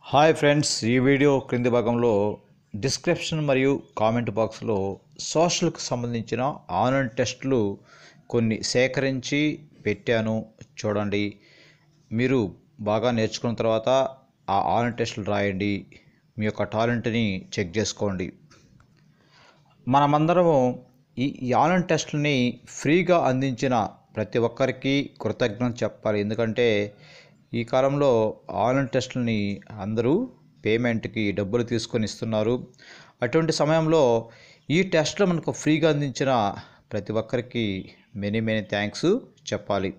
hi friends ఈ video క్రింది భాగంలో డిస్క్రిప్షన్ మరియు కామెంట్ బాక్స్లో సోషల్కి సంబంధించిన ఆన్లైన్ టెస్టులు కొన్ని సేకరించి పెట్టాను చూడండి మీరు బాగా నేర్చుకున్న తర్వాత ఆ ఆన్లైన్ టెస్టులు రాయండి మీ యొక్క టాలెంట్ని చెక్ చేసుకోండి మనమందరము ఈ ఈ ఆన్లైన్ టెస్టులని ఫ్రీగా అందించిన ప్రతి ఒక్కరికి కృతజ్ఞత చెప్పాలి ఎందుకంటే ఈ కాలంలో ఆన్లైన్ టెస్టులని అందరూ పేమెంట్కి డబ్బులు తీసుకొని ఇస్తున్నారు అటువంటి సమయంలో ఈ టెస్టులు మనకు ఫ్రీగా అందించిన ప్రతి ఒక్కరికి మెనీ మెనీ థ్యాంక్స్ చెప్పాలి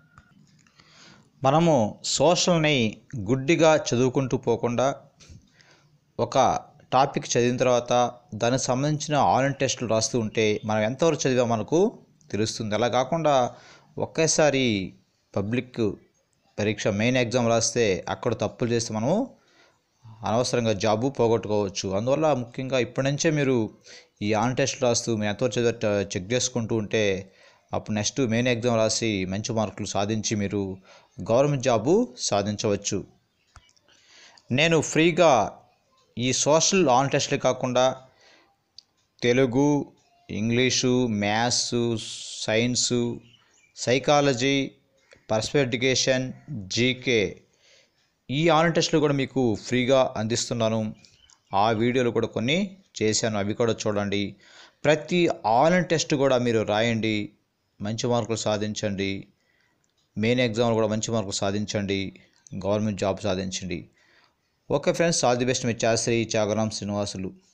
మనము సోషల్ని గుడ్డిగా చదువుకుంటూ పోకుండా ఒక టాపిక్ చదివిన తర్వాత దానికి సంబంధించిన ఆన్లైన్ టెస్టులు రాస్తూ ఉంటే మనం ఎంతవరకు చదివా మనకు తెలుస్తుంది అలా కాకుండా ఒకేసారి పబ్లిక్ పరీక్ష మెయిన్ ఎగ్జామ్ రాస్తే అక్కడ తప్పులు చేస్తే మనము అనవసరంగా జాబు పోగొట్టుకోవచ్చు అందువల్ల ముఖ్యంగా ఇప్పటి నుంచే మీరు ఈ ఆన్ టెస్ట్ రాస్తూ మీరు ఎంతవరకు చదివా చెక్ చేసుకుంటూ ఉంటే అప్పుడు నెక్స్ట్ మెయిన్ ఎగ్జామ్ రాసి మంచి మార్కులు సాధించి మీరు గవర్నమెంట్ జాబు సాధించవచ్చు నేను ఫ్రీగా ఈ సోషల్ ఆన్ టెస్ట్లే కాకుండా Telugu English maths science psychology personal education GK ఈ ఆన్లైన్ టెస్టులు కూడా మీకు ఫ్రీగా అందిస్తున్నాను ఆ వీడియోలు కూడా కొన్ని చేశాను అవి కూడా చూడండి ప్రతి ఆన్లైన్ టెస్ట్ కూడా మీరు రాయండి మంచి మార్కులు సాధించండి మెయిన్ ఎగ్జామ్లో కూడా మంచి మార్కులు సాధించండి గవర్నమెంట్ జాబ్ సాధించండి okay friends all the best మీ శాస్త్రి చాగరాం శ్రీనివాసులు